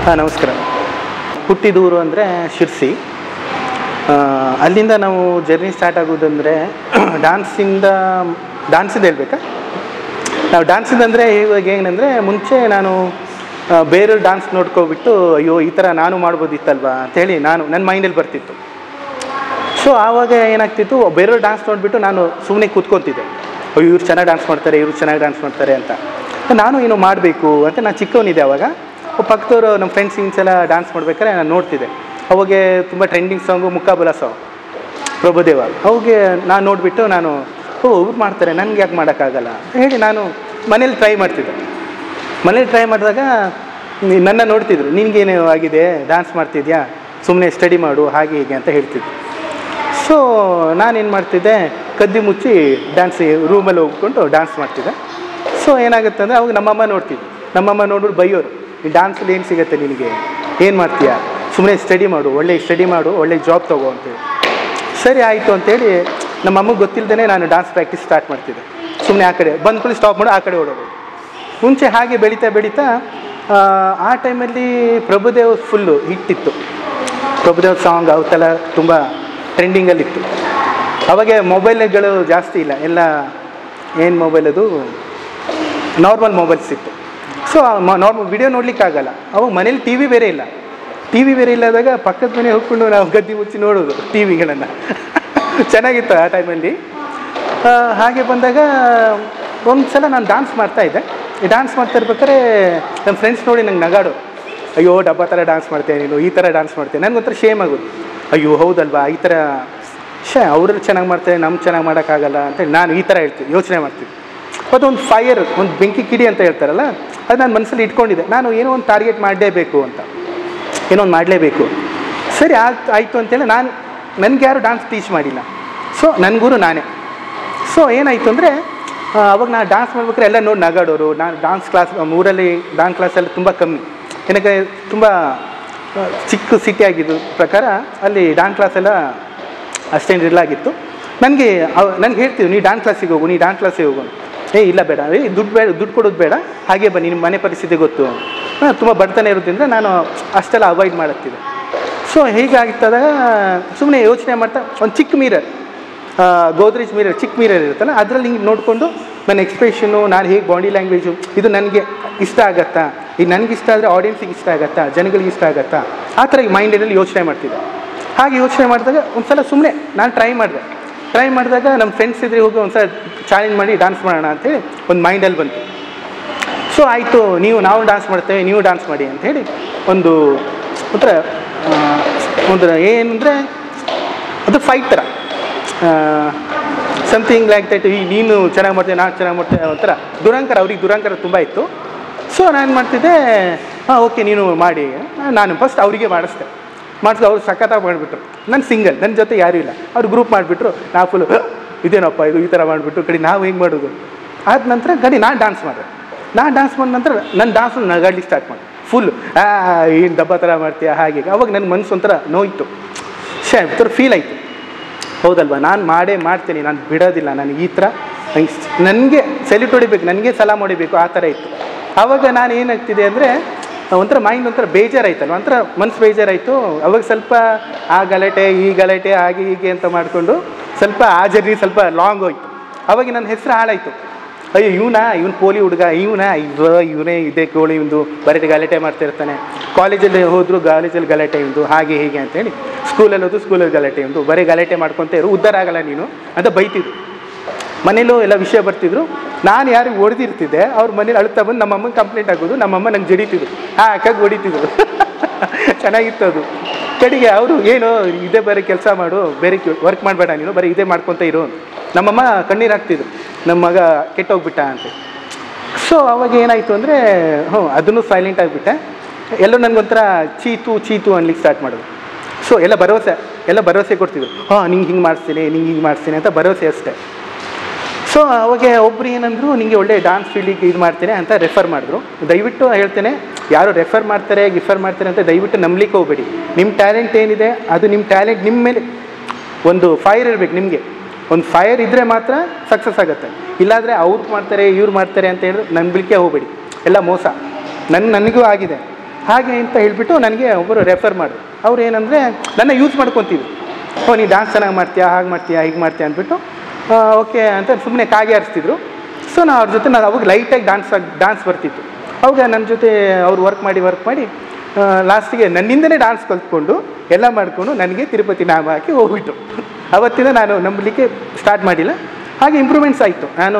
ಹಾಂ ನಮಸ್ಕಾರ ಹುಟ್ಟಿದೂರು ಅಂದರೆ ಶಿರ್ಸಿ ಆ, ಅಲ್ಲಿಂದ ನಾವು ಜರ್ನಿ ಸ್ಟಾರ್ಟ್ ಆಗೋದಂದರೆ ಡ್ಯಾನ್ಸಿಂದ ಡ್ಯಾನ್ಸಿಂದ ಹೇಳ್ಬೇಕಾ ನಾವು ಡ್ಯಾನ್ಸಿಂದ ಅಂದರೆ ಇವಾಗ ಏನಂದರೆ ಮುಂಚೆ ನಾನು ಆ, ಬೇರೆಯವ್ರ ಡ್ಯಾನ್ಸ್ ನೋಡ್ಕೊಬಿಟ್ಟು ಅಯ್ಯೋ ಈ ಥರ ನಾನು ಮಾಡ್ಬೋದಿತ್ತಲ್ವಾ ಅಂತೇಳಿ ನಾನು ನನ್ನ ಮೈಂಡಲ್ಲಿ ಬರ್ತಿತ್ತು ಸೊ ಆವಾಗ ಏನಾಗ್ತಿತ್ತು ಬೇರೆಯವ್ರ ಡ್ಯಾನ್ಸ್ ನೋಡಿಬಿಟ್ಟು ನಾನು ಸುಮ್ಮನೆ ಕೂತ್ಕೊತಿದ್ದೆ ಅಯ್ಯೋ ಇವ್ರು ಚೆನ್ನಾಗಿ ಡ್ಯಾನ್ಸ್ ಮಾಡ್ತಾರೆ ಇವ್ರು ಚೆನ್ನಾಗಿ ಡ್ಯಾನ್ಸ್ ಮಾಡ್ತಾರೆ ಅಂತ ನಾನು ಏನು ಮಾಡಬೇಕು ಅಂತ ನಾನು ಚಿಕ್ಕವನಿದ್ದೆ ಅವಾಗ ಪಕ್ಕದವರು ನಮ್ಮ ಫ್ರೆಂಡ್ಸ್ ಗಿನ್ಸ್ ಎಲ್ಲ ಡ್ಯಾನ್ಸ್ ಮಾಡ್ಬೇಕಾದ್ರೆ ನಾನು ನೋಡ್ತಿದ್ದೆ ಅವಾಗೆ ತುಂಬ trending song Muqabla song Prabhudeva ಅವಾಗೆ ನಾನು ನೋಡಿಬಿಟ್ಟು ನಾನು ಓ ಇವ್ರು ಮಾಡ್ತಾರೆ ನನಗೆ ಯಾಕೆ ಮಾಡೋಕ್ಕಾಗಲ್ಲ ಹೇಳಿ ನಾನು ಮನೇಲಿ ಟ್ರೈ ಮಾಡ್ತಿದ್ದೆ ಮನೇಲಿ ಟ್ರೈ ಮಾಡಿದಾಗ ನಿ- ನನ್ನ ನೋಡ್ತಿದ್ರು ನಿನಗೇನು ಆಗಿದೆ ಡ್ಯಾನ್ಸ್ ಮಾಡ್ತಿದ್ಯಾ ಸುಮ್ಮನೆ ಸ್ಟಡಿ ಮಾಡು ಹಾಗೆ ಹೀಗೆ ಅಂತ ಹೇಳ್ತಿದ್ರು ಸೊ ನಾನೇನು ಮಾಡ್ತಿದ್ದೆ ಕದ್ದಿ ಮುಚ್ಚಿ ಡ್ಯಾನ್ಸ್ ರೂಮಲ್ಲಿ ಹೋಗ್ಕೊಂಡು ಡ್ಯಾನ್ಸ್ ಮಾಡ್ತಿದ್ದೆ ಸೊ ಏನಾಗುತ್ತೆ ಅಂದರೆ ಅವಾಗ ನಮ್ಮಮ್ಮ ನೋಡ್ತಿದ್ದೆ ನಮ್ಮಮ್ಮ ನೋಡ್ಬಿಟ್ಟು ಬೈಯೋರು ಈ ಡ್ಯಾನ್ಸಲ್ಲಿ ಏನು ಸಿಗುತ್ತೆ ನಿನಗೆ ಏನು ಮಾಡ್ತೀಯಾ ಸುಮ್ಮನೆ ಸ್ಟಡಿ ಮಾಡು ಒಳ್ಳೆ ಸ್ಟಡಿ ಮಾಡು ಒಳ್ಳೆ ಜಾಬ್ ತಗೋ ಅಂತೇಳಿ ಸರಿ ಆಯಿತು ಅಂತೇಳಿ ನಮ್ಮ ಅಮ್ಮಗೆ ಗೊತ್ತಿಲ್ಲದೇ ನಾನು ಡ್ಯಾನ್ಸ್ ಪ್ರಾಕ್ಟೀಸ್ ಸ್ಟಾರ್ಟ್ ಮಾಡ್ತಿದ್ದೆ ಸುಮ್ಮನೆ ಆ ಕಡೆ ಬಂದ ಕೂಡಲೇ ಸ್ಟಾಪ್ ಮಾಡು ಆ ಕಡೆ ಓಡೋದು ಮುಂಚೆ ಹಾಗೆ ಬೆಳೀತಾ ಬೆಳೀತಾ ಆ, ಆ ಟೈಮಲ್ಲಿ ಪ್ರಭುದೇವ್ ಫುಲ್ಲು ಹಿಟ್ಟಿತ್ತು ಪ್ರಭುದೇವ್ ಸಾಂಗ್ ಅವತ್ತೆಲ್ಲ ತುಂಬ ಟ್ರೆಂಡಿಂಗಲ್ಲಿತ್ತು ಅವಾಗೆ ಮೊಬೈಲ್ಗಳು ಜಾಸ್ತಿ ಇಲ್ಲ ಎಲ್ಲ ಏನು ಮೊಬೈಲ್ ಅದು ನಾರ್ಮಲ್ ಮೊಬೈಲ್ಸ್ ಇತ್ತು ಸೊ ನಾರ್ಮಲ್ ವಿಡಿಯೋ ನೋಡ್ಲಿಕ್ಕಾಗಲ್ಲ ಅವಾಗ ಮನೇಲಿ ಟಿ ವಿ ಬೇರೆ ಇಲ್ಲ ಟಿ ವಿ ಬೇರೆ ಇಲ್ಲದಾಗ ಪಕ್ಕದ ಮನೆ ಹೋಗ್ಕೊಂಡು ನಾವು ಗದ್ದಿ ಮುಚ್ಚಿ ನೋಡೋದು ಟಿ ವಿಗಳನ್ನು ಚೆನ್ನಾಗಿತ್ತು ಆ ಟೈಮಲ್ಲಿ ಹಾಗೆ ಬಂದಾಗ ಒಂದು ಸಲ ನಾನು ಡ್ಯಾನ್ಸ್ ಮಾಡ್ತಾ ಇದ್ದೆ ಈ ಡ್ಯಾನ್ಸ್ ಮಾಡ್ತಾ ಇರ್ಬೇಕಾದ್ರೆ ನಮ್ಮ ಫ್ರೆಂಡ್ಸ್ ನೋಡಿ ನಂಗೆ ನಗಾಡು ಅಯ್ಯೋ ಡಬ್ಬ ಥರ ಡ್ಯಾನ್ಸ್ ಮಾಡ್ತೇನೆ ನೀನು ಈ ಥರ ಡ್ಯಾನ್ಸ್ ಮಾಡ್ತೇನೆ ನನಗೊಂಥರ ಶೇಮ್ ಆಗೋದು ಅಯ್ಯೋ ಹೌದಲ್ವಾ ಈ ಥರ ಶೇ ಅವರು ಚೆನ್ನಾಗಿ ಮಾಡ್ತಾರೆ ನಮ್ಮ ಚೆನ್ನಾಗಿ ಮಾಡೋಕ್ಕಾಗಲ್ಲ ಅಂತೇಳಿ ನಾನು ಈ ಥರ ಹೇಳ್ತೀನಿ ಯೋಚನೆ ಮಾಡ್ತೀನಿ ಮತ್ತು ಒಂದು ಫೈರ್ ಒಂದು ಬೆಂಕಿ ಕಿಡಿ ಅಂತ ಹೇಳ್ತಾರಲ್ಲ ಅದು ನಾನು ಮನಸ್ಸಲ್ಲಿ ಇಟ್ಕೊಂಡಿದ್ದೆ ನಾನು ಏನೋ ಒಂದು ಟಾರ್ಗೆಟ್ ಮಾಡಲೇಬೇಕು ಅಂತ ಏನೋ ಒಂದು ಮಾಡಲೇಬೇಕು ಸರಿ ಆಯ್ತು ಆಯಿತು ಅಂತೇಳಿ ನಾನು ನನಗೆ ಯಾರು ಡ್ಯಾನ್ಸ್ ಟೀಚ್ ಮಾಡಿಲ್ಲ ಸೊ ನನ್ನ ಗುರು ನಾನೇ ಸೊ ಏನಾಯಿತು ಅಂದರೆ ಅವಾಗ ನಾನು ಡ್ಯಾನ್ಸ್ ಮಾಡ್ಬೇಕಾದ್ರೆ ಎಲ್ಲ ನೋಡಿ ನಗಾಡೋರು ನಾನು ಡ್ಯಾನ್ಸ್ ಕ್ಲಾಸ್ ಊರಲ್ಲಿ ಡ್ಯಾನ್ಸ್ ಕ್ಲಾಸಲ್ಲಿ ತುಂಬ ಕಮ್ಮಿ ಏನಕ್ಕೆ ತುಂಬ ಆ, ಚಿಕ್ಕ ಸಿಟಿ ಆಗಿದ್ದು ಪ್ರಕಾರ ಅಲ್ಲಿ ಡ್ಯಾನ್ಸ್ ಕ್ಲಾಸ್ ಎಲ್ಲ ಅಷ್ಟೇನು ಇರಲಾಗಿತ್ತು ನನಗೆ ನನಗೆ ಹೇಳ್ತೀವಿ ನೀ ಡ್ಯಾನ್ಸ್ ಕ್ಲಾಸಿಗೆ ಹೋಗು ನೀ ಡ್ಯಾನ್ಸ್ ಕ್ಲಾಸಿಗೆ ಹೋಗು ಅಂತ. ಏ ಇಲ್ಲ ಬೇಡ ಏ ದುಡ್ಡು ಬೇಡ ದುಡ್ಡು ಕೊಡೋದು ಬೇಡ ಹಾಗೆ ಬನ್ನಿ ನಿಮ್ಮ ಮನೆ ಪರಿಸ್ಥಿತಿ ಗೊತ್ತು ತುಂಬ ಬಡತನ ಇರೋದ್ರಿಂದ ನಾನು ಅಷ್ಟೆಲ್ಲ ಅವಾಯ್ಡ್ ಮಾಡುತ್ತಿದ್ದೆ ಸೊ ಹೀಗಾಗಿತ್ತದಾಗ ಸುಮ್ಮನೆ ಯೋಚನೆ ಮಾಡ್ತಾ ಒಂದು ಚಿಕ್ಕ ಮಿರರ್ ಗೋದ್ರೇಜ್ ಮಿರರ್ ಚಿಕ್ಕ ಮಿರರ್ ಇರುತ್ತಲ್ಲ ಅದರಲ್ಲಿ ಹಿಂಗೆ ನೋಡಿಕೊಂಡು ನನ್ನ ಎಕ್ಸ್ಪ್ರೆಷನು ನಾನು ಹೇಗೆ ಬಾಡಿ ಲ್ಯಾಂಗ್ವೇಜು ಇದು ನನಗೆ ಇಷ್ಟ ಆಗತ್ತಾ ಈಗ ನನಗೆ ಇಷ್ಟ ಆದರೆ ಆಡಿಯನ್ಸಿಗೆ ಇಷ್ಟ ಆಗತ್ತಾ ಜನಗಳಿಗೆ ಇಷ್ಟ ಆಗತ್ತಾ ಆ ಥರ ಈ ಮೈಂಡಲ್ಲಿ ಯೋಚನೆ ಮಾಡ್ತಿದ್ದೆ ಹಾಗೆ ಯೋಚನೆ ಮಾಡಿದಾಗ ಒಂದು ಸಲ ಸುಮ್ಮನೆ ನಾನು ಟ್ರೈ ಮಾಡಿದೆ ಟ್ರೈ ಮಾಡಿದಾಗ ನಮ್ಮ ಫ್ರೆಂಡ್ಸ್ ಇದ್ರೆ ಹೋಗಿ ಒಂದು ಸಲ ಚಾಲೆಂಜ್ ಮಾಡಿ ಡ್ಯಾನ್ಸ್ ಮಾಡೋಣ ಅಂತೇಳಿ ಒಂದು ಮೈಂಡಲ್ಲಿ ಬಂತು ಸೊ ಆಯಿತು ನೀವು ನಾವು ಡ್ಯಾನ್ಸ್ ಮಾಡ್ತೇವೆ ನೀವು ಡ್ಯಾನ್ಸ್ ಮಾಡಿ ಅಂತ ಹೇಳಿ ಒಂದು ಒಂಥರ ಆ, ಒಂಥರ ಏನಂದರೆ ಅದು ಫೈಟ್ ಥರ ಸಮಥಿಂಗ್ ಲೈಕ್ ದಟ್ ಈ ನೀನು ಚೆನ್ನಾಗಿ ಮಾಡ್ತೇವೆ ನಾನು ಚೆನ್ನಾಗಿ ಮಾಡ್ತೇವೆ ಒಂಥರ ದುರಂಕಾರ ಅವ್ರಿಗೆ ದುರಂಕಾರ ತುಂಬ ಇತ್ತು ಸೊ ನಾನು ಮಾಡ್ತಿದ್ದೆ ಹಾಂ ಓಕೆ ನೀನು ಮಾಡಿ ನಾನು ಫಸ್ಟ್ ಅವರಿಗೆ ಮಾಡಿಸ್ದೆ ಮಾಡಿಸಿ ಅವ್ರು ಸಖತ್ತಾಗಿ ಮಾಡಿಬಿಟ್ರು ನಾನು ಸಿಂಗಲ್ ನನ್ನ ಜೊತೆ ಯಾರೂ ಇಲ್ಲ ಅವ್ರು ಗ್ರೂಪ್ ಮಾಡಿಬಿಟ್ರು ನಾವು ಫುಲ್ ಇದೇನಪ್ಪ ಇದು ಈ ಥರ ಮಾಡಿಬಿಟ್ಟು ಕಡೆ ನಾವು ಹೆಂಗೆ ಮಾಡೋದು ಆದ ನಂತರ ಗಡಿ ನಾನು ಡ್ಯಾನ್ಸ್ ಮಾಡಿದೆ ನಾನು ಡ್ಯಾನ್ಸ್ ಮಾಡಿದ ನಂತರ ನನ್ನ ಡ್ಯಾನ್ಸ್ ನಗಾಡ್ಲಿಕ್ಕೆ ಸ್ಟಾರ್ಟ್ ಮಾಡಿ ಫುಲ್ ಏನು ಡಬ್ಬ ಥರ ಮಾಡ್ತೀಯ ಹಾಗೆ ಹೀಗೆ. ಅವಾಗ ನನ್ನ ಮನಸ್ಸು ಒಂಥರ ನೋಯಿತು ಶೇ ಒಂಥರ ಫೀಲ್ ಆಯಿತು ಹೌದಲ್ವಾ ನಾನು ಮಾಡೇ ಮಾಡ್ತೀನಿ ನಾನು ಬಿಡೋದಿಲ್ಲ ನನಗೆ ಈ ಥರ ನಂಗೆ ನನಗೆ ಸೆಲ್ಯೂಟ್ ಹೊಡಿಬೇಕು ನನಗೆ ಸಲಾಮ್ ಹೊಡಿಬೇಕು ಆ ಥರ ಇತ್ತು ಆವಾಗ ನಾನು ಏನಾಗ್ತಿದೆ ಅಂದರೆ ಒಂಥರ ಮೈಂಡ್ ಒಂಥರ ಬೇಜಾರಾಯ್ತಲ್ವ ಒಂಥರ ಮನ್ಸು ಬೇಜಾರಾಯಿತು ಅವಾಗ ಸ್ವಲ್ಪ ಆ ಗಲಾಟೆ ಈ ಗಲಾಟೆ ಹಾಗೆ ಹೀಗೆ ಅಂತ ಮಾಡಿಕೊಂಡು ಸ್ವಲ್ಪ ಆ ಜರ್ನಿ ಸ್ವಲ್ಪ ಲಾಂಗ್ ಹೋಯ್ತು ಅವಾಗ ನನ್ನ ಹೆಸರು ಹಾಳಾಯಿತು ಅಯ್ಯೋ ಇವನ ಇವನು ಪೋಲಿ ಹುಡುಗ ಇವನ ಇವ ಇವನೇ ಇದೇ ಕೋಳಿ ಇವನು ಬರೀ ಗಲಾಟೆ ಮಾಡ್ತಾ ಇರ್ತಾನೆ ಕಾಲೇಜಲ್ಲಿ ಹೋದ್ರು ಕಾಲೇಜಲ್ಲಿ ಗಲಾಟೆ ಇವನು ಹಾಗೆ ಹೀಗೆ ಅಂತೇಳಿ ಸ್ಕೂಲಲ್ಲಿ ಹೋದ್ರು ಸ್ಕೂಲಲ್ಲಿ ಗಲಾಟೆ ಇವನು ಬರೀ ಗಲಾಟೆ ಮಾಡ್ಕೊತ ಇರು ಉದ್ಧಾರ ಆಗಲ್ಲ ನೀನು ಅಂತ ಬೈತಿದ್ರು ಮನೇಲೂ ಎಲ್ಲ ವಿಷಯ ಬರ್ತಿದ್ರು ನಾನು ಯಾರಿಗೆ ಹೊಡೆದಿರ್ತಿದ್ದೆ ಅವ್ರ ಮನೇಲಿ ಅಳ್ತಾ ಬಂದು ನಮ್ಮ ಅಮ್ಮನ ಕಂಪ್ಲೇಂಟ್ ಆಗೋದು ನಮ್ಮಮ್ಮ ನಂಗೆ ಜಡಿತಿದ್ರು ಆ ಅಕ್ಕಾಗಿ ಹೊಡಿತಿದ್ರು ಚೆನ್ನಾಗಿತ್ತು ಅದು ಕಡೆಗೆ ಅವರು ಏನು ಇದೇ ಬೇರೆ ಕೆಲಸ ಮಾಡು ಬೇರೆ ವರ್ಕ್ ಮಾಡಬೇಡ ನೀನು ಬರೀ ಇದೇ ಮಾಡ್ಕೊತ ಇರು ನಮ್ಮಮ್ಮ ಕಣ್ಣೀರು ಹಾಕ್ತಿದ್ರು ನಮ್ಮ ಮಗ ಕೆಟ್ಟೋಗ್ಬಿಟ್ಟ ಅಂತ ಸೊ ಅವಾಗ ಏನಾಯಿತು ಅಂದರೆ ಹ್ಞೂ ಅದನ್ನು ಸೈಲೆಂಟ್ ಆಗಿಬಿಟ್ಟೆ ಎಲ್ಲೋ ನನಗೊಂಥರ ಚೀತು ಚೀತು ಅನ್ಲಿಕ್ಕೆ ಸ್ಟಾರ್ಟ್ ಮಾಡೋದು ಸೊ ಎಲ್ಲ ಭರವಸೆ ಎಲ್ಲ ಭರವಸೆ ಕೊಡ್ತಿದ್ರು ಹಾಂ ನಿಂಗೆ ಹಿಂಗೆ ಮಾಡಿಸ್ತೀನಿ ನಿಂಗೆ ಹಿಂಗೆ ಮಾಡಿಸ್ತೀನಿ ಅಂತ ಭರವಸೆ ಅಷ್ಟೇ ಸೊ ಅವಾಗ ಒಬ್ರು ಏನಂದ್ರು ನಿಮಗೆ ಒಳ್ಳೆ ಡಾನ್ಸ್ ಫೀಲ್ಡಿಗೆ ಇದು ಮಾಡ್ತೇನೆ ಅಂತ ರೆಫರ್ ಮಾಡಿದ್ರು ದಯವಿಟ್ಟು ಹೇಳ್ತೇನೆ ಯಾರು ರೆಫರ್ ಮಾಡ್ತಾರೆ ಗಿಫರ್ ಮಾಡ್ತಾರೆ ಅಂತ ದಯವಿಟ್ಟು ನಂಬಲಿಕ್ಕೆ ಹೋಗಬೇಡಿ ನಿಮ್ಮ ಟ್ಯಾಲೆಂಟ್ ಏನಿದೆ ಅದು ನಿಮ್ಮ ಟ್ಯಾಲೆಂಟ್ ನಿಮ್ಮ ಮೇಲೆ ಒಂದು ಫೈರ್ ಇರಬೇಕು ನಿಮಗೆ ಒಂದು ಫೈರ್ ಇದ್ದರೆ ಮಾತ್ರ ಸಕ್ಸಸ್ ಆಗುತ್ತೆ ಇಲ್ಲಾಂದರೆ ಅವ್ರು ಮಾಡ್ತಾರೆ ಇವ್ರು ಮಾಡ್ತಾರೆ ಅಂತ ಹೇಳಿದ್ರೆ ನಂಬಲಿಕ್ಕೆ ಹೋಗಬೇಡಿ ಎಲ್ಲ ಮೋಸ ನನ್ನ ನನಗೂ ಆಗಿದೆ ಹಾಗೆ ಅಂತ ಹೇಳಿಬಿಟ್ಟು ನನಗೆ ಒಬ್ಬರು ರೆಫರ್ ಮಾಡಿದ್ರು ಅವ್ರು ಏನಂದರೆ ನನ್ನ ಯೂಸ್ ಮಾಡ್ಕೊತಿದ್ರು ಓ ನೀನು ಡಾನ್ಸ್ ಚೆನ್ನಾಗಿ ಮಾಡ್ತೀಯಾ ಹಾಗೆ ಮಾಡ್ತೀಯಾ ಹೀಗೆ ಮಾಡ್ತೀಯಾ ಅಂದ್ಬಿಟ್ಟು ಓಕೆ ಅಂತ ಸುಮ್ಮನೆ ಕಾಗೆ ಆರಿಸ್ತಿದ್ರು ಸೊ ನಾನು ಅವ್ರ ಜೊತೆ ನಾನು ಅವಾಗ ಲೈಟಾಗಿ ಡಾನ್ಸ್ ಡಾನ್ಸ್ ಬರ್ತಿತ್ತು ಅವಾಗ ನನ್ನ ಜೊತೆ ಅವ್ರು ವರ್ಕ್ ಮಾಡಿ ವರ್ಕ್ ಮಾಡಿ ಲಾಸ್ಟಿಗೆ ನನ್ನಿಂದನೇ ಡಾನ್ಸ್ ಕಲ್ತ್ಕೊಂಡು ಎಲ್ಲ ಮಾಡಿಕೊಂಡು ನನಗೆ ತಿರುಪತಿ ನಾಮ ಹಾಕಿ ಹೋಗ್ಬಿಟ್ಟು ಅವತ್ತಿಂದ ನಾನು ನಂಬಲಿಕ್ಕೆ ಸ್ಟಾರ್ಟ್ ಮಾಡಿಲ್ಲ ಹಾಗೆ ಇಂಪ್ರೂವ್ಮೆಂಟ್ಸ್ ಆಯಿತು ನಾನು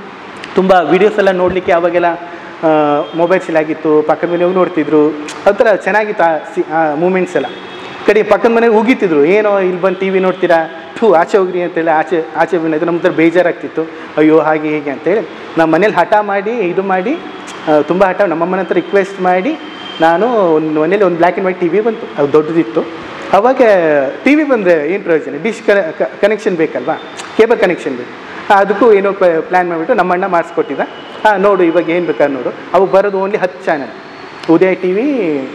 ತುಂಬ ವೀಡಿಯೋಸ್ ಎಲ್ಲ ನೋಡಲಿಕ್ಕೆ ಅವಾಗೆಲ್ಲ ಮೊಬೈಲ್ಸಲ್ಲಿ ಆಗಿತ್ತು ಪಕ್ಕದ ಮನೆಯವ್ರು ನೋಡ್ತಿದ್ರು ಆ ಥರ ಚೆನ್ನಾಗಿತ್ತು ಆ ಸಿ ಆ ಮೂಮೆಂಟ್ಸ್ ಎಲ್ಲ ಕಡೆ ಪಕ್ಕದ ಮನೆಗೆ ಉಗಿತಿದ್ರು ಏನೋ ಇಲ್ಲಿ ಬಂದು ಟಿ ವಿ ನೋಡ್ತೀರಾ ಥೂ ಆಚೆ ಹೋಗ್ರಿ ಅಂತೇಳಿ ಆಚೆ ಆಚೆ ಬಂದಿದ್ದು ನಮ್ಮ ಹತ್ರ ಬೇಜಾರಾಗ್ತಿತ್ತು ಅಯ್ಯೋ ಹಾಗೆ ಹೀಗೆ ಅಂತೇಳಿ ನಮ್ಮ ಮನೇಲಿ ಹಠ ಮಾಡಿ ಇದು ಮಾಡಿ ತುಂಬ ಹಠ ನಮ್ಮಮ್ಮನ ಹತ್ರ ರಿಕ್ವೆಸ್ಟ್ ಮಾಡಿ ನಾನು ಒಂದು ಮನೇಲಿ ಒಂದು black and white T V ಬಂತು ಅದು ದೊಡ್ಡದಿತ್ತು ಅವಾಗ ಟಿ ವಿ ಬಂದರೆ ಏನು ಪ್ರಯೋಜನ ಡಿಶ್ ಕನೆಕ್ಷನ್ ಬೇಕಲ್ವಾ ಕೇಬಲ್ ಕನೆಕ್ಷನ್ ಬೇಕು ಆ, ಅದಕ್ಕೂ ಏನೋ ಪ್ಲ್ಯಾನ್ ಮಾಡಿಬಿಟ್ಟು ನಮ್ಮ ಅಣ್ಣ ಮಾಡಿಸ್ಕೊಟ್ಟಿದ್ದ ಹಾಂ ನೋಡು ಇವಾಗ ಏನು ಬೇಕಾದ್ರೆ ನೋಡು ಅವು ಬರೋದು ಓನ್ಲಿ ಹತ್ತು channel Udaya T V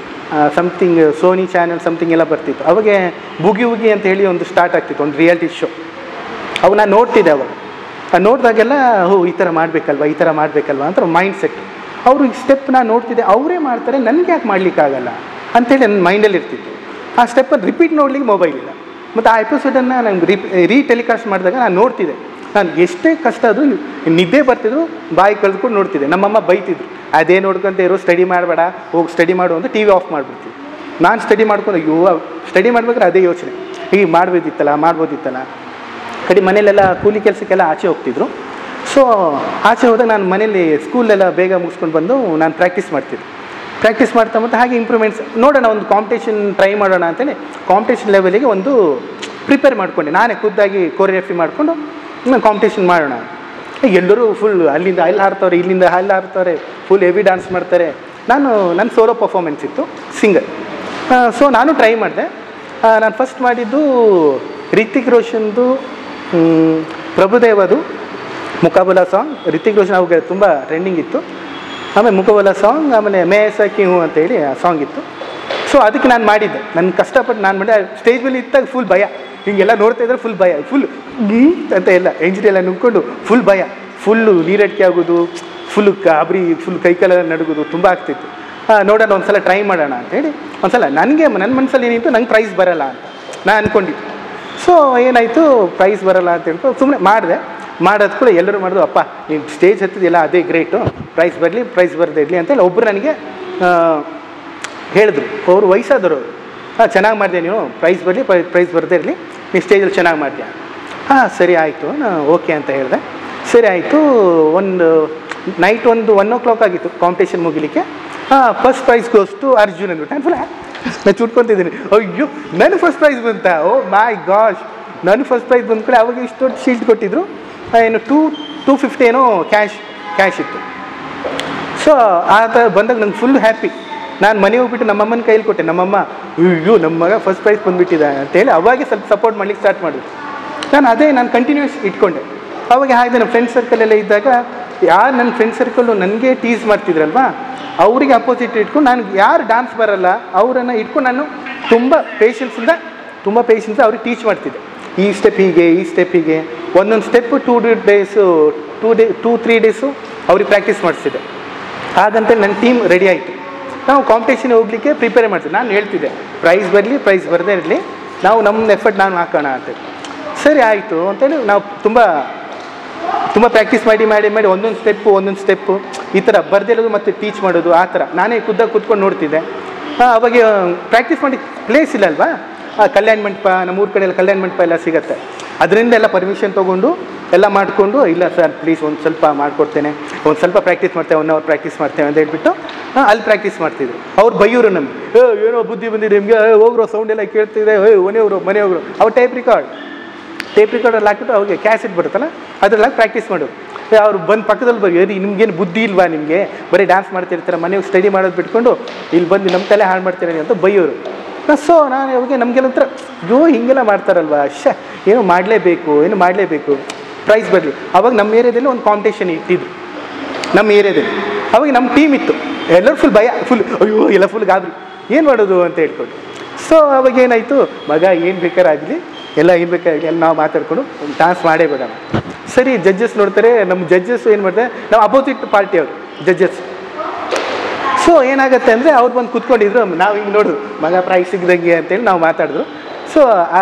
something Sony channel something ಎಲ್ಲ ಬರ್ತಿತ್ತು ಅವಾಗ ಬುಗಿ ಉಗಿ ಅಂತ ಹೇಳಿ ಒಂದು ಸ್ಟಾರ್ಟ್ ಆಗ್ತಿತ್ತು ಒಂದು ರಿಯಾಲಿಟಿ ಶೋ ಅವು ನಾನು ನೋಡ್ತಿದ್ದೆ ಅವಾಗ ಆ ನೋಡಿದಾಗೆಲ್ಲ ಹೋ ಈ ಥರ ಮಾಡಬೇಕಲ್ವಾ ಈ ಥರ ಮಾಡಬೇಕಲ್ವಾ ಅಂತ ಮೈಂಡ್ ಸೆಟ್ ಅವರು ಈ ಸ್ಟೆಪ್ ನಾನು ನೋಡ್ತಿದ್ದೆ ಅವರೇ ಮಾಡ್ತಾರೆ ನನಗೆ ಯಾಕೆ ಮಾಡಲಿಕ್ಕಾಗಲ್ಲ ಅಂತೇಳಿ ನನ್ನ ಮೈಂಡಲ್ಲಿ ಇರ್ತಿತ್ತು ಆ ಸ್ಟೆಪ್ಪನ್ನು ರಿಪೀಟ್ ನೋಡ್ಲಿಕ್ಕೆ ಮೊಬೈಲ್ ಇಲ್ಲ ಮತ್ತು ಆ ಎಪಿಸೋಡನ್ನು ನಂಗೆ ರಿ ರೀ ಟೆಲಿಕಾಸ್ಟ್ ಮಾಡಿದಾಗ ನಾನು ನೋಡ್ತಿದ್ದೆ ನಾನು ಎಷ್ಟೇ ಕಷ್ಟ ಆದರೂ ನಿದ್ದೆ ಬರ್ತಿದ್ರು ಬಾಯಿ ಕಳೆದುಕೊಂಡು ನೋಡ್ತಿದ್ದೆ ನಮ್ಮಮ್ಮ ಬೈತಿದ್ರು ಅದೇ ನೋಡ್ಕೊಂತ ಇರೋ ಸ್ಟಡಿ ಮಾಡಬೇಡ ಹೋಗಿ ಸ್ಟಡಿ ಮಾಡು ಅಂತ ಟಿ ವಿ ಆಫ್ ಮಾಡಿಬಿಡ್ತೀವಿ ನಾನು ಸ್ಟಡಿ ಮಾಡ್ಕೊಂಡು ಅಯ್ಯೋ ಸ್ಟಡಿ ಮಾಡ್ಬೇಕಾದ್ರೆ ಅದೇ ಯೋಚನೆ ಈಗ ಮಾಡ್ಬೋದಿತ್ತಲ್ಲ ಮಾಡ್ಬೋದಿತ್ತಲ್ಲ ಕಡೆ ಮನೇಲೆಲ್ಲ ಕೂಲಿ ಕೆಲಸಕ್ಕೆಲ್ಲ ಆಚೆ ಹೋಗ್ತಿದ್ರು ಸೊ ಆಚೆ ಹೋದಾಗ ನಾನು ಮನೇಲಿ ಸ್ಕೂಲೆಲ್ಲ ಬೇಗ ಮುಗಿಸ್ಕೊಂಡು ಬಂದು ನಾನು ಪ್ರಾಕ್ಟೀಸ್ ಮಾಡ್ತಿದ್ದೆ ಪ್ರಾಕ್ಟೀಸ್ ಮಾಡ್ತಾ ಮತ್ತೆ ಹಾಗೆ ಇಂಪ್ರೂವ್ಮೆಂಟ್ಸ್ ನೋಡೋಣ ಒಂದು ಕಾಂಪಿಟೇಷನ್ ಟ್ರೈ ಮಾಡೋಣ ಅಂತೇಳಿ ಕಾಂಪಿಟೇಷನ್ ಲೆವೆಲಿಗೆ ಒಂದು ಪ್ರಿಪೇರ್ ಮಾಡ್ಕೊಂಡೆ ನಾನೇ ಖುದ್ದಾಗಿ ಕೊರಿಯೋಗ್ರಫಿ ಮಾಡಿಕೊಂಡು ಕಾಂಪಿಟೇಷನ್ ಮಾಡೋಣ ಎಲ್ಲರೂ ಫುಲ್ ಅಲ್ಲಿಂದ ಅಲ್ಲಿ ಹಾರ್ತವ್ರೆ ಇಲ್ಲಿಂದ ಅಲ್ಲಿ ಹಾರ್ತವ್ರೆ ಫುಲ್ ಹೆವಿ ಡಾನ್ಸ್ ಮಾಡ್ತಾರೆ ನಾನು ನನ್ನ ಸೋಲೋ ಪರ್ಫಾರ್ಮೆನ್ಸ್ ಇತ್ತು ಸಿಂಗರ್ ಸೊ ನಾನು ಟ್ರೈ ಮಾಡಿದೆ ನಾನು ಫಸ್ಟ್ ಮಾಡಿದ್ದು ರಿತಿಕ್ ರೋಷನ್ದು ಮ್, ಪ್ರಭುದೇವದು ಮುಖಾಬಲ ಸಾಂಗ್ ರಿತಿಕ್ ರೋಷನ್ ಅವಾಗ ತುಂಬ ಟ್ರೆಂಡಿಂಗ್ ಇತ್ತು ಆಮೇಲೆ ಮುಖಬಲ ಸಾಂಗ್ ಆಮೇಲೆ ಮೇ ಸಖಿ ಹೂ ಅಂತೇಳಿ ಆ ಸಾಂಗ್ ಇತ್ತು ಸೊ ಅದಕ್ಕೆ ನಾನು ಮಾಡಿದ್ದೆ ನನ್ನ ಕಷ್ಟಪಟ್ಟು ನಾನು ಮಾಡಿದೆ ಸ್ಟೇಜ್ ಮೇಲೆ ಇತ್ತಾಗ ಫುಲ್ ಭಯ ಹಿಂಗೆಲ್ಲ ನೋಡ್ತಾ ಇದ್ರೆ ಫುಲ್ ಭಯ ಫುಲ್ ಅಂತ ಎಲ್ಲ ಎಂಜಿನ್ ಎಲ್ಲ ನುಗ್ಕೊಂಡು ಫುಲ್ ಭಯ ಫುಲ್ಲು ನೀರಡಿಕೆ ಆಗೋದು ಫುಲ್ ಕಾಬ್ರಿ ಫುಲ್ ಕೈಕಾಲೆಲ್ಲ ನಡುಗೋದು ತುಂಬ ಆಗ್ತಿತ್ತು ಹಾಂ ನೋಡೋಣ ಒಂದ್ಸಲ ಟ್ರೈ ಮಾಡೋಣ ಅಂತೇಳಿ ಒಂದ್ಸಲ ನನಗೆ ನನ್ನ ಮನಸ್ಸಲ್ಲಿ ಏನಿತ್ತು ನಂಗೆ ಪ್ರೈಸ್ ಬರಲ್ಲ ಅಂತ ನಾನು ಅಂದ್ಕೊಂಡಿದ್ದು ಸೊ ಏನಾಯಿತು ಪ್ರೈಸ್ ಬರಲ್ಲ ಅಂತ ಹೇಳ್ಕೊಂಡು ಸುಮ್ಮನೆ ಮಾಡಿದೆ ಮಾಡೋದು ಕೂಡ ಎಲ್ಲರೂ ಮಾಡಿದ್ರು ಅಪ್ಪ ನೀನು ಸ್ಟೇಜ್ ಹತ್ತಿದೆಯಲ್ಲ ಅದೇ ಗ್ರೇಟು ಪ್ರೈಸ್ ಬರಲಿ ಪ್ರೈಸ್ ಬರದೇ ಇರಲಿ ಅಂತೇಳಿ ಒಬ್ಬರು ನನಗೆ ಆ, ಹೇಳಿದ್ರು ಅವರು ವಯಸ್ಸಾದವರು ಅವರು ಹಾಂ ಚೆನ್ನಾಗಿ ಮಾಡಿದೆ ನೀವು ಪ್ರೈಸ್ ಬರಲಿ ಪ್ರೈಸ್ ಬರದೇ ಇರಲಿ ನೀವು ಸ್ಟೇಜಲ್ಲಿ ಚೆನ್ನಾಗಿ ಮಾಡ್ತೀಯ ಹಾಂ ಸರಿ ಆಯಿತು ನಾನು ಓಕೆ ಅಂತ ಹೇಳಿದೆ ಸರಿ ಆಯಿತು ಒಂದು ನೈಟ್ ಒಂದು ಒನ್ ಓ ಕ್ಲಾಕ್ ಆಗಿತ್ತು ಕಾಂಪಿಟೇಷನ್ ಮುಗಿಲಿಕ್ಕೆ ಹಾಂ ಫಸ್ಟ್ ಪ್ರೈಸ್ ಗೋಸ್ಟು ಅರ್ಜುನ್ ಅಂದ್ಬಿಟ್ಟು ನಾನು ಫುಲ್ ನಾನು ಚುಟ್ಕೊತಿದ್ದೀನಿ ಅಯ್ಯೋ ನನಗೆ ಫಸ್ಟ್ ಪ್ರೈಸ್ ಬಂತ ಓ ಮೈ ಗಾಶ್ ನನಗೆ ಫಸ್ಟ್ ಪ್ರೈಸ್ ಬಂದ ಕಡೆ ಅವಾಗ ಇಷ್ಟು ದೊಡ್ಡ ಶೀಲ್ಡ್ ಕೊಟ್ಟಿದ್ರು ಆ, ಏನು ಟೂ ಟೂ ಫಿಫ್ಟಿ ಏನೋ ಕ್ಯಾಶ್ ಕ್ಯಾಶ್ ಇತ್ತು ಸೊ ಆ ಥರ ಬಂದಾಗ ನಂಗೆ ಫುಲ್ ಹ್ಯಾಪಿ ನಾನು ಮನೆ ಹೋಗ್ಬಿಟ್ಟು ನಮ್ಮಮ್ಮನ ಕೈಲಿ ಕೊಟ್ಟೆ ನಮ್ಮಮ್ಮ ಅಯ್ಯೋ ನಮ್ಮ ಮಗ ಫಸ್ಟ್ ಪ್ರೈಸ್ ಬಂದುಬಿಟ್ಟಿದೆ ಅಂತೇಳಿ ಅವಾಗೆ ಸ್ವಲ್ಪ ಸಪೋರ್ಟ್ ಮಾಡ್ಲಿಕ್ಕೆ ಸ್ಟಾರ್ಟ್ ಮಾಡಿದ್ರು ನಾನು ಅದೇ ನಾನು ಕಂಟಿನ್ಯೂಸ್ ಇಟ್ಕೊಂಡೆ ಅವಾಗ ಹಾಗೆ ನನ್ನ ಫ್ರೆಂಡ್ ಸರ್ಕಲೆಲ್ಲ ಇದ್ದಾಗ ಯಾರು ನನ್ನ ಫ್ರೆಂಡ್ ಸರ್ಕಲ್ಲು ನನಗೆ ಟೀಸ್ ಮಾಡ್ತಿದ್ರಲ್ವಾ ಅವರಿಗೆ ಅಪೋಸಿಟ್ ಇಟ್ಕೊಂಡು ನಾನು ಯಾರು ಡಾನ್ಸ್ ಬರಲ್ಲ ಅವರನ್ನು ಇಟ್ಕೊಂಡು ನಾನು ತುಂಬ ಪೇಷನ್ಸಿಂದ ತುಂಬ ಪೇಷನ್ಸ್ ಅವ್ರಿಗೆ ಟೀಚ್ ಮಾಡ್ತಿದ್ದೆ ಈ ಸ್ಟೆಪ್ ಹೀಗೆ ಈ ಸ್ಟೆಪ್ ಹೀಗೆ ಒಂದೊಂದು step two days two day two three days ಅವ್ರಿಗೆ ಪ್ರಾಕ್ಟೀಸ್ ಮಾಡಿಸಿದ್ದೆ ಹಾಗಂತೇಳಿ ನನ್ನ ಟೀಮ್ ರೆಡಿ ಆಯಿತು ನಾವು ಕಾಂಪಿಟೇಷನ್ ಹೋಗಲಿಕ್ಕೆ ಪ್ರಿಪೇರ್ ಮಾಡ್ತೀವಿ ನಾನು ಹೇಳ್ತಿದ್ದೆ ಪ್ರೈಸ್ ಬರಲಿ ಪ್ರೈಸ್ ಬರದೇ ಇರಲಿ ನಾವು ನಮ್ಮ ಎಫರ್ಟ್ ನಾನು ಹಾಕೋಣ ಅಂತೇಳಿ ಸರಿ ಆಯಿತು ಅಂತೇಳಿ ನಾವು ತುಂಬ ತುಂಬ ಪ್ರಾಕ್ಟೀಸ್ ಮಾಡಿ ಮಾಡಿ ಮಾಡಿ ಒಂದೊಂದು ಸ್ಟೆಪ್ಪು ಒಂದೊಂದು ಸ್ಟೆಪ್ಪು ಈ ಥರ ಬರ್ದಿರೋದು ಮತ್ತು ಟೀಚ್ ಮಾಡೋದು ಆ ಥರ ನಾನೇ ಖುದ್ದಾಗಿ ಕೂತ್ಕೊಂಡು ನೋಡ್ತಿದ್ದೆ ಹಾಂ ಅವಾಗ ಪ್ರಾಕ್ಟೀಸ್ ಮಾಡಿ ಪ್ಲೇಸ್ ಇಲ್ಲ ಅಲ್ವಾ ಆ, ಕಲ್ಯಾಣ ಮಂಟಪ ನಮ್ಮ ಊರ ಕಡೆ ಎಲ್ಲ ಕಲ್ಯಾಣ ಮಂಟಪ ಎಲ್ಲ ಸಿಗತ್ತೆ ಅದರಿಂದ ಎಲ್ಲ ಪರ್ಮಿಷನ್ ತೊಗೊಂಡು ಎಲ್ಲ ಮಾಡಿಕೊಂಡು ಇಲ್ಲ ಸರ್ ಪ್ಲೀಸ್ ಒಂದು ಸ್ವಲ್ಪ ಮಾಡಿಕೊಡ್ತೇನೆ ಒಂದು ಸ್ವಲ್ಪ ಪ್ರಾಕ್ಟೀಸ್ ಮಾಡ್ತೇವೆ ಒನ್ ಅವರ್ ಪ್ರಾಕ್ಟೀಸ್ ಮಾಡ್ತೇವೆ ಅಂತ ಹೇಳ್ಬಿಟ್ಟು ಆ, ಅಲ್ಲಿ ಪ್ರಾಕ್ಟೀಸ್ ಮಾಡ್ತಿದ್ರು ಅವ್ರು ಬೈಯೋರು ನಮ್ಗೆ ಏ ಏನೋ ಬುದ್ಧಿ ಬಂದಿದೆ ನಿಮಗೆ ಹೋಗ್ರೋ ಸೌಂಡ್ ಎಲ್ಲ ಕೇಳ್ತಿದೆ ಏ ಮನೆಯವರು ಮನೆಯವರು ಅವ್ರು ಟೈಪ್ ರಿಕಾರ್ಡ್ ಟೇಪ್ ರೆಕಾರ್ಡಲ್ಲಿ ಹಾಕ್ಬಿಟ್ಟು ಅವ್ರಿಗೆ ಕ್ಯಾಸೆಟ್ ಬರುತ್ತಲ್ಲ ಅದ್ರಲ್ಲಿ ಪ್ರಾಕ್ಟೀಸ್ ಮಾಡು ಏ, ಅವ್ರು ಬಂದು ಪಕ್ಕದಲ್ಲಿ ಬರೀ ಏರಿ ನಿಮ್ಗೇನು ಬುದ್ಧಿ ಇಲ್ವಾ ನಿಮಗೆ ಬರೀ ಡ್ಯಾನ್ಸ್ ಮಾಡ್ತಿರ್ತಾರೆ ಮನೆಗೆ ಸ್ಟಡಿ ಮಾಡೋದು ಬಿಟ್ಕೊಂಡು ಇಲ್ಲಿ ಬಂದು ನಮ್ಮ ತಲೆ ಹಾಳು ಮಾಡ್ತೀರಿ ಅಂತ ಬೈಯೋರು ಸೊ ನಾನು ಯಾವಾಗ ನಮಗೆಲ್ಲ ಒಂಥರ ಅಯ್ಯೋ ಹಿಂಗೆಲ್ಲ ಮಾಡ್ತಾರಲ್ವಾ ಶ ಏನೋ ಮಾಡಲೇಬೇಕು ಏನು ಮಾಡಲೇಬೇಕು ಪ್ರೈಸ್ ಬರಲಿ ಅವಾಗ ನಮ್ಮ ಏರಿಯಾದಲ್ಲಿ ಒಂದು ಕಾಂಪಿಟೇಷನ್ ಇಟ್ಟಿದ್ರು ನಮ್ಮ ಏರಿಯಾದಲ್ಲಿ ಅವಾಗ ನಮ್ಮ ಟೀಮ್ ಇತ್ತು ಎಲ್ಲರೂ ಫುಲ್ ಭಯ ಫುಲ್ ಅಯ್ಯೋ ಎಲ್ಲ ಫುಲ್ ಗಾಬರಿ ಏನು ಮಾಡೋದು ಅಂತ ಹೇಳ್ಕೊಂಡು ಸೊ ಅವಾಗ ಏನಾಯಿತು ಮಗ ಏನು ಬೇಕಾರಾಗಲಿ ಎಲ್ಲ ಏನು ಬೇಕಾಗಲಿ ಎಲ್ಲ ನಾವು ಮಾತಾಡ್ಕೊಂಡು ಡಾನ್ಸ್ ಮಾಡೇ ಬಿಡೋಣ ಸರಿ ಜಡ್ಜಸ್ ನೋಡ್ತಾರೆ ನಮ್ಮ ಜಡ್ಜಸ್ ಏನು ಮಾಡ್ತಾರೆ ನಾವು ಅಪೋಸಿಟ್ ಪಾರ್ಟಿ ಅವರು ಜಡ್ಜಸ್ ಸೊ ಸೊ ಏನಾಗುತ್ತೆ ಅಂದರೆ ಅವ್ರು ಬಂದು ಕೂತ್ಕೊಂಡಿದ್ರು ನಾವು ಹಿಂಗೆ ನೋಡಿದ್ರು ಮಗ ಪ್ರೈಸ್ ಸಿಗ್ದಂಗೆ ಅಂತೇಳಿ ನಾವು ಮಾತಾಡಿದ್ರು ಸೊ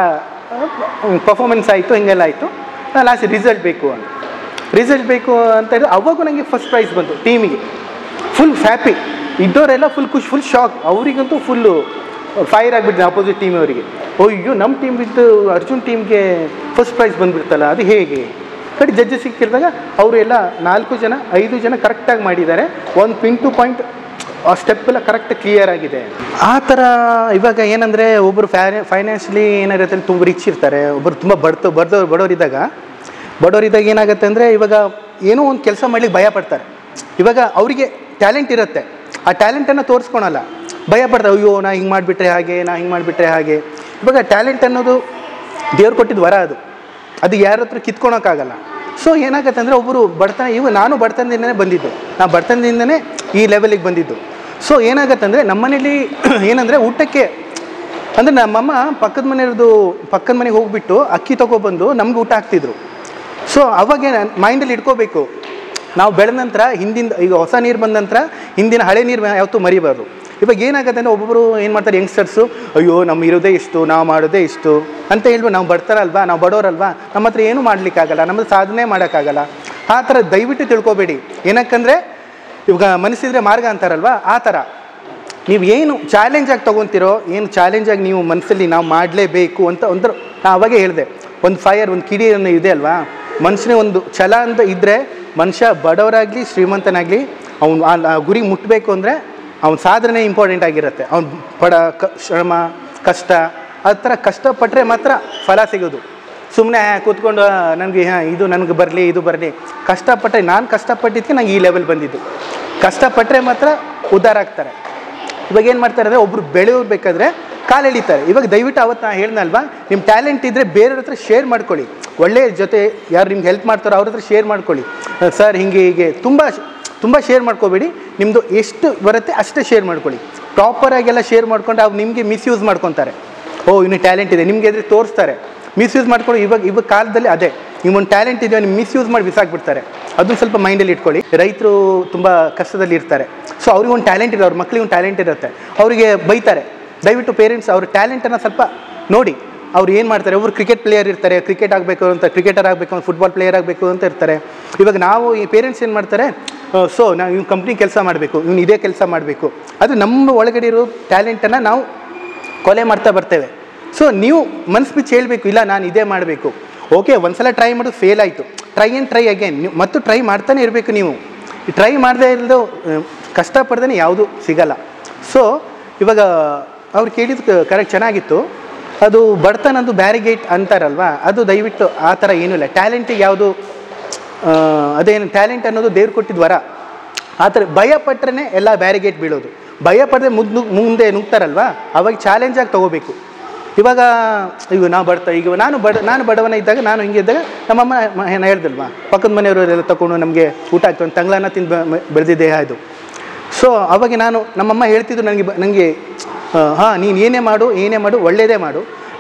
ಪರ್ಫಾರ್ಮೆನ್ಸ್ ಆಯಿತು ಹಿಂಗೆಲ್ಲ ಆಯಿತು ಲಾಸ್ಟ್ ರಿಸಲ್ಟ್ ಬೇಕು ಅಂತ ರಿಸಲ್ಟ್ ಬೇಕು ಅಂತ ಹೇಳಿದ್ರೆ ಅವಾಗೂ ನನಗೆ ಫಸ್ಟ್ ಪ್ರೈಸ್ ಬಂತು ಟೀಮಿಗೆ ಫುಲ್ ಹ್ಯಾಪಿ ಇದ್ದವರೆಲ್ಲ ಫುಲ್ ಖುಷಿ ಫುಲ್ ಶಾಕ್ ಅವರಿಗಂತೂ ಫುಲ್ಲು ಫೈರ್ ಆಗಿಬಿಟ್ಟಿದೆ ಅಪೋಸಿಟ್ ಟೀಮ್ ಅವರಿಗೆ ಅಯ್ಯೋ ನಮ್ಮ ಟೀಮ್ ಬಿದ್ದು ಅರ್ಜುನ್ ಟೀಮ್ಗೆ ಫಸ್ಟ್ ಪ್ರೈಸ್ ಬಂದ್ಬಿಡ್ತಲ್ಲ ಅದು ಹೇಗೆ ಕಡೆ ಜಡ್ಜಸ್ಸಿಗೆ ಕೇಳಿದಾಗ ಅವರು ಎಲ್ಲ ನಾಲ್ಕು ಜನ ಐದು ಜನ ಕರೆಕ್ಟಾಗಿ ಮಾಡಿದ್ದಾರೆ ಒಂದು ಪಿನ್ ಟು ಪಾಯಿಂಟ್ ಆ ಸ್ಟೆಪ್ ಎಲ್ಲ ಕರೆಕ್ಟ್ ಕ್ಲಿಯರ್ ಆಗಿದೆ ಆ ಥರ ಇವಾಗ ಏನಂದರೆ ಒಬ್ಬರು ಫ್ಯಾನೆ ಫೈನಾನ್ಷಿಯಲಿ ಏನಾಗುತ್ತೆ ತುಂಬ ರಿಚ್ ಇರ್ತಾರೆ ಒಬ್ಬರು ತುಂಬ ಬಡ್ತು ಬಡ್ದವ್ರು ಬಡವರಿದ್ದಾಗ ಬಡವರಿದ್ದಾಗ ಏನಾಗುತ್ತೆ ಅಂದರೆ ಇವಾಗ ಏನೋ ಒಂದು ಕೆಲಸ ಮಾಡ್ಲಿಕ್ಕೆ ಭಯ ಪಡ್ತಾರೆ ಇವಾಗ ಅವರಿಗೆ ಟ್ಯಾಲೆಂಟ್ ಇರುತ್ತೆ ಆ ಟ್ಯಾಲೆಂಟನ್ನು ತೋರಿಸ್ಕೊಳಲ್ಲ ಭಯ ಪಡ್ತಾರೆ ಅಯ್ಯೋ ನಾ ಹಿಂಗೆ ಮಾಡಿಬಿಟ್ರೆ ಹಾಗೆ ನಾ ಹಿಂಗೆ ಮಾಡಿಬಿಟ್ರೆ ಹಾಗೆ ಇವಾಗ ಟ್ಯಾಲೆಂಟ್ ಅನ್ನೋದು ದೇವ್ರು ಕೊಟ್ಟಿದ್ದು ವರ ಅದು ಅದು ಯಾರ ಹತ್ರ ಕಿತ್ಕೊಳಕ್ಕಾಗಲ್ಲ ಸೊ ಏನಾಗುತ್ತೆ ಅಂದರೆ ಒಬ್ಬರು ಬಡತನ ಇವು ನಾನು ಬಡತನದಿಂದನೇ ಬಂದಿದ್ದು ನಾ ಬಡತನದಿಂದನೇ ಈ ಲೆವೆಲಿಗೆ ಬಂದಿದ್ದು ಸೊ ಏನಾಗುತ್ತೆ ಅಂದರೆ ನಮ್ಮನೇಲಿ ಏನಂದರೆ ಊಟಕ್ಕೆ ಅಂದರೆ ನಮ್ಮಮ್ಮ ಪಕ್ಕದ ಮನೆಯವ್ರದ್ದು ಪಕ್ಕದ ಮನೆಗೆ ಹೋಗ್ಬಿಟ್ಟು ಅಕ್ಕಿ ತೊಗೊಬಂದು ನಮ್ಗೆ ಊಟ ಹಾಕ್ತಿದ್ರು ಸೊ ಅವಾಗ ಮೈಂಡಲ್ಲಿ ಇಟ್ಕೋಬೇಕು ನಾವು ಬೆಳೆದ ನಂತರ ಹಿಂದಿನ ಈಗ ಹೊಸ ನೀರು ಬಂದ ನಂತರ ಹಿಂದಿನ ಹಳೆ ನೀರು ಯಾವತ್ತೂ ಮರಿಬಾರ್ದು ಇವಾಗ ಏನಾಗುತ್ತೆ ಅಂದರೆ ಒಬ್ಬೊಬ್ಬರು ಏನು ಮಾಡ್ತಾರೆ ಯಂಗ್ಸ್ಟರ್ಸು ಅಯ್ಯೋ ನಮ್ಮ ಇರೋದೇ ಇಷ್ಟು ನಾವು ಮಾಡೋದೇ ಇಷ್ಟು ಅಂತ ಹೇಳ್ಬಿಟ್ಟು ನಾವು ಬಡ್ತಾರಲ್ವಾ ನಾವು ಬಡವರಲ್ವಾ ನಮ್ಮ ಹತ್ರ ಏನೂ ಮಾಡಲಿಕ್ಕಾಗಲ್ಲ ನಮ್ಮ ಸಾಧನೆ ಮಾಡೋಕ್ಕಾಗಲ್ಲ ಆ ಥರ ದಯವಿಟ್ಟು ತಿಳ್ಕೊಬೇಡಿ ಏನಕ್ಕಂದರೆ ಇವಾಗ ಮನಸ್ಸಿದ್ರೆ ಮಾರ್ಗ ಅಂತಾರಲ್ವಾ ಆ ಥರ ನೀವು ಏನು ಚಾಲೆಂಜಾಗಿ ತೊಗೊತೀರೋ ಏನು ಚಾಲೆಂಜಾಗಿ ನೀವು ಮನಸ್ಸಲ್ಲಿ ನಾವು ಮಾಡಲೇಬೇಕು ಅಂತ ಒಂದು ನಾ ಅವಾಗೇ ಹೇಳಿದೆ ಒಂದು ಫೈರ್ ಒಂದು ಕಿಡಿ ಅನ್ನೋ ಇದೆ ಅಲ್ವಾ ಮನುಷ್ಯನೇ ಒಂದು ಛಲ ಅಂತ ಇದ್ದರೆ ಮನುಷ್ಯ ಬಡವರಾಗಲಿ ಶ್ರೀಮಂತನಾಗಲಿ ಅವ್ನು ಆ ಗುರಿ ಮುಟ್ಟಬೇಕು ಅಂದರೆ ಅವ್ನ ಸಾಧನೆ ಇಂಪಾರ್ಟೆಂಟ್ ಆಗಿರುತ್ತೆ ಅವ್ನು ಪಡ ಕ ಶ್ರಮ ಕಷ್ಟ ಆ ಥರ ಕಷ್ಟಪಟ್ಟರೆ ಮಾತ್ರ ಫಲ ಸಿಗೋದು ಸುಮ್ಮನೆ ಕೂತ್ಕೊಂಡು ನನಗೆ ಹಾಂ ಇದು ನನಗೆ ಬರಲಿ ಇದು ಬರಲಿ ಕಷ್ಟಪಟ್ಟರೆ ನಾನು ಕಷ್ಟಪಟ್ಟಿದ್ದಕ್ಕೆ ನಂಗೆ ಈ ಲೆವೆಲ್ ಬಂದಿದ್ದು ಕಷ್ಟಪಟ್ಟರೆ ಮಾತ್ರ ಉದ್ಧಾರ ಆಗ್ತಾರೆ ಇವಾಗ ಏನು ಮಾಡ್ತಾರೆ ಅಂದರೆ ಒಬ್ರು ಬೆಳೆಯಬೇಕಾದ್ರೆ ಕಾಲು ಎಳಿತಾರೆ ಇವಾಗ ದಯವಿಟ್ಟು ಅವತ್ತು ನಾನು ಹೇಳ್ದಲ್ವಾ ನಿಮ್ಮ ಟ್ಯಾಲೆಂಟ್ ಇದ್ದರೆ ಬೇರೆಯವ್ರ ಹತ್ರ ಶೇರ್ ಮಾಡ್ಕೊಳ್ಳಿ ಒಳ್ಳೆಯ ಜೊತೆ ಯಾರು ನಿಮ್ಗೆ ಹೆಲ್ಪ್ ಮಾಡ್ತಾರೋ ಅವ್ರ ಹತ್ರ ಶೇರ್ ಮಾಡ್ಕೊಳ್ಳಿ ಸರ್ ಹಿಂಗೆ ಹೀಗೆ ತುಂಬ ತುಂಬ ಶೇರ್ ಮಾಡ್ಕೋಬೇಡಿ ನಿಮ್ಮದು ಎಷ್ಟು ಬರುತ್ತೆ ಅಷ್ಟೇ ಶೇರ್ ಮಾಡ್ಕೊಳ್ಳಿ ಪ್ರಾಪರಾಗೆಲ್ಲ ಶೇರ್ ಮಾಡ್ಕೊಂಡು ಅವ್ರು ನಿಮಗೆ ಮಿಸ್ಯೂಸ್ ಮಾಡ್ಕೊತಾರೆ ಓ ಇನ್ನು ಟ್ಯಾಲೆಂಟ್ ಇದೆ ನಿಮಗೆ ಎದುರು ತೋರಿಸ್ತಾರೆ ಮಿಸ್ಯೂಸ್ ಮಾಡ್ಕೊಂಡು ಇವಾಗ ಇವಾಗ ಕಾಲದಲ್ಲಿ ಅದೇ ನಿಮ್ಮೊಂದು ಟ್ಯಾಲೆಂಟ್ ಇದೆಯೋ ನೀವು ಮಿಸ್ಯೂಸ್ ಮಾಡಿ ಬಿಸಾಕ್ಬಿಡ್ತಾರೆ ಅದನ್ನು ಸ್ವಲ್ಪ ಮೈಂಡಲ್ಲಿ ಇಟ್ಕೊಳ್ಳಿ ರೈತರು ತುಂಬ ಕಷ್ಟದಲ್ಲಿ ಇರ್ತಾರೆ ಸೊ ಅವ್ರಿಗೆ ಒಂದು ಟ್ಯಾಲೆಂಟ್ ಇದೆ ಅವ್ರ ಮಕ್ಳಿಗೆ ಒಂದು ಟ್ಯಾಲೆಂಟ್ ಇರುತ್ತೆ ಅವರಿಗೆ ಬೈತಾರೆ ದಯವಿಟ್ಟು ಪೇರೆಂಟ್ಸ್ ಅವ್ರ ಟ್ಯಾಲೆಂಟನ್ನು ಸ್ವಲ್ಪ ನೋಡಿ ಅವ್ರು ಏನು ಮಾಡ್ತಾರೆ ಒಬ್ರು ಕ್ರಿಕೆಟ್ ಪ್ಲೇಯರ್ ಇರ್ತಾರೆ ಕ್ರಿಕೆಟ್ ಆಗಬೇಕು ಅಂತ ಕ್ರಿಕೆಟರ್ ಆಗಬೇಕು ಅಂತ ಫುಟ್ಬಾಲ್ ಪ್ಲೇಯರ್ ಆಗಬೇಕು ಅಂತ ಇರ್ತಾರೆ ಇವಾಗ ನಾವು ಈ ಪೇರೆಂಟ್ಸ್ ಏನು ಮಾಡ್ತಾರೆ ಸೊ ನಾವು ಇವ್ನು ಕಂಪ್ನಿ ಕೆಲಸ ಮಾಡಬೇಕು ಇವ್ನು ಇದೇ ಕೆಲಸ ಮಾಡಬೇಕು ಅದು ನಮ್ಮ ಒಳಗಡೆ ಇರೋ ಟ್ಯಾಲೆಂಟನ್ನು ನಾವು ಕೊಲೆ ಮಾಡ್ತಾ ಬರ್ತೇವೆ ಸೊ ನೀವು ಮನ್ಸು ಬಿಚ್ಚಿ ಹೇಳಬೇಕು ಇಲ್ಲ ನಾನು ಇದೇ ಮಾಡಬೇಕು ಓಕೆ ಒಂದ್ಸಲ ಟ್ರೈ ಮಾಡೋದು ಫೇಲ್ ಆಯಿತು ಟ್ರೈ ಆ್ಯಂಡ್ ಟ್ರೈ ಅಗೇನ್ ನೀವು ಮತ್ತು ಟ್ರೈ ಮಾಡ್ತಾನೆ ಇರಬೇಕು ನೀವು ಟ್ರೈ ಮಾಡದೇ ಇರೋದು ಕಷ್ಟಪಡ್ದೇ ಯಾವುದೂ ಸಿಗಲ್ಲ ಸೊ ಇವಾಗ ಅವ್ರು ಕೇಳಿದ್ದು ಕರೆಕ್ಟ್ ಚೆನ್ನಾಗಿತ್ತು ಅದು ಬಡತನದ್ದು ಬ್ಯಾರಿಗೇಟ್ ಅಂತಾರಲ್ವಾ ಅದು ದಯವಿಟ್ಟು ಆ ಥರ ಏನೂ ಇಲ್ಲ ಟ್ಯಾಲೆಂಟಿಗೆ ಯಾವುದು ಅದೇನು ಟ್ಯಾಲೆಂಟ್ ಅನ್ನೋದು ದೇವ್ರು ಕೊಟ್ಟಿದ್ದು ವರ ಆ ಥರ ಭಯ ಪಟ್ರೆ ಎಲ್ಲ ಬ್ಯಾರಿಗೇಟ್ ಬೀಳೋದು ಭಯ ಪಡದೆ ಮುದ್ದು ಮುಂದೆ ನುಗ್ತಾರಲ್ವಾ ಅವಾಗ ಚಾಲೆಂಜಾಗಿ ತೊಗೋಬೇಕು ಇವಾಗ ಈಗ ನಾವು ಬಡ್ತಾ ಈಗ ನಾನು ಬಡ ನಾನು ಬಡವನ ಇದ್ದಾಗ ನಾನು ಹಿಂಗೆ ಇದ್ದಾಗ ನಮ್ಮಮ್ಮ ಮ- ಏನು ಹೇಳ್ದಲ್ವಾ ಪಕ್ಕದ ಮನೆಯವರೆಲ್ಲ ತಗೊಂಡು ನಮಗೆ ಊಟ ಆಗ್ತು ಒಂದು ತಂಗ್ಳನ್ನ ತಿಂದು ಬೆ- ಬೆಳೆದಿದ್ದ ದೇಹ ಇದು ಸೊ ಅವಾಗ ನಾನು ನಮ್ಮಮ್ಮ ಹೇಳ್ತಿದ್ದು ನನಗೆ ಬ- ನನಗೆ ಹಾಂ ನೀನು ಏನೇ ಮಾಡು ಏನೇ ಮಾಡು ಒಳ್ಳೆಯದೇ ಮಾಡು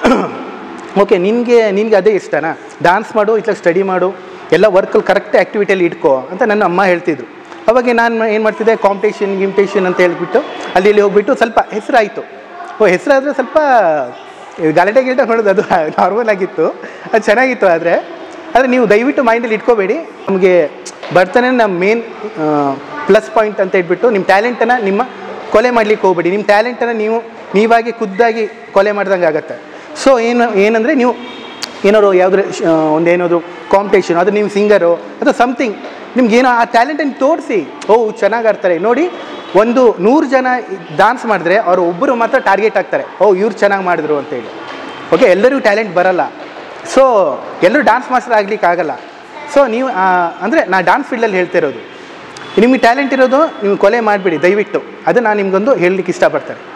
ಓಕೆ ನಿನಗೆ ನಿನಗೆ ಅದೇ ಇಷ್ಟನಾ ಡಾನ್ಸ್ ಮಾಡು ಇಲ್ಲ ಸ್ಟಡಿ ಮಾಡು ಎಲ್ಲ ವರ್ಕಲ್ಲಿ ಕರೆಕ್ಟ್ ಆ್ಯಕ್ಟಿವಿಟಿಯಲ್ಲಿ ಇಟ್ಕೋ ಅಂತ ನನ್ನ ಅಮ್ಮ ಹೇಳ್ತಿದ್ರು ಅವಾಗ ನಾನು ಏನು ಮಾಡ್ತಿದ್ದೆ ಕಾಂಪಿಟೇಷನ್ ಗಿಂಪಿಟೇಷನ್ ಅಂತ ಹೇಳ್ಬಿಟ್ಟು ಅಲ್ಲಿ ಇಲ್ಲಿ ಹೋಗ್ಬಿಟ್ಟು ಸ್ವಲ್ಪ ಹೆಸರಾಯಿತು ಓ ಹೆಸರಾದರೆ ಸ್ವಲ್ಪ ಗಲಾಟೆ ಗಿಲಾಟೆ ಮಾಡೋದು ಅದು ನಾರ್ಮಲ್ ಆಗಿತ್ತು ಅದು ಚೆನ್ನಾಗಿತ್ತು ಆದರೆ ಆದರೆ ನೀವು ದಯವಿಟ್ಟು ಮೈಂಡಲ್ಲಿ ಇಟ್ಕೋಬೇಡಿ ನಮಗೆ ಬರ್ತಾನೆ ನಮ್ಮ ಮೇನ್ ಪ್ಲಸ್ ಪಾಯಿಂಟ್ ಅಂತ ಹೇಳ್ಬಿಟ್ಟು ನಿಮ್ಮ ಟ್ಯಾಲೆಂಟನ್ನು ನಿಮ್ಮ ಕೊಲೆ ಮಾಡಲಿಕ್ಕೆ ಹೋಗ್ಬೇಡಿ ನಿಮ್ಮ ಟ್ಯಾಲೆಂಟನ್ನು ನೀವು ನೀವಾಗಿ ಖುದ್ದಾಗಿ ಕೊಲೆ ಮಾಡ್ದಂಗೆ ಆಗುತ್ತೆ ಸೊ ಏನು ಏನಂದರೆ ನೀವು ಏನಾದ್ರು ಯಾವುದ್ರ ಒಂದೇನಾದ್ರು ಕಾಂಪಿಟೇಷನ್ ಅದು ನೀವು ಸಿಂಗರು ಅಥವಾ ಸಮಥಿಂಗ್ ನಿಮ್ಗೆ ಏನೋ ಆ ಟ್ಯಾಲೆಂಟನ್ನು ತೋರಿಸಿ ಓ ಚೆನ್ನಾಗಿ ಆಡ್ತಾರೆ ನೋಡಿ ಒಂದು ನೂರು ಜನ ಡಾನ್ಸ್ ಮಾಡಿದ್ರೆ ಅವರು ಒಬ್ಬರು ಮಾತ್ರ ಟಾರ್ಗೆಟ್ ಆಗ್ತಾರೆ ಓ ಇವ್ರು ಚೆನ್ನಾಗಿ ಮಾಡಿದ್ರು ಅಂತೇಳಿ ಓಕೆ ಎಲ್ಲರಿಗೂ ಟ್ಯಾಲೆಂಟ್ ಬರಲ್ಲ ಸೊ ಎಲ್ಲರೂ ಡಾನ್ಸ್ ಮಾಸ್ಟರ್ ಆಗ್ಲಿಕ್ಕೆ ಆಗಲ್ಲ ಸೊ ನೀವು ಅಂದರೆ ನಾ ಡಾನ್ಸ್ ಫೀಲ್ಡಲ್ಲಿ ಹೇಳ್ತಿರೋದು ನಿಮಗೆ ಟ್ಯಾಲೆಂಟ್ ಇರೋದು ನೀವು ಕೊಲೆ ಮಾಡಿಬಿಡಿ ದಯವಿಟ್ಟು ಅದು ನಾನು ನಿಮ್ಗೊಂದು ಹೇಳಲಿಕ್ಕೆ ಇಷ್ಟಪಡ್ತೇನೆ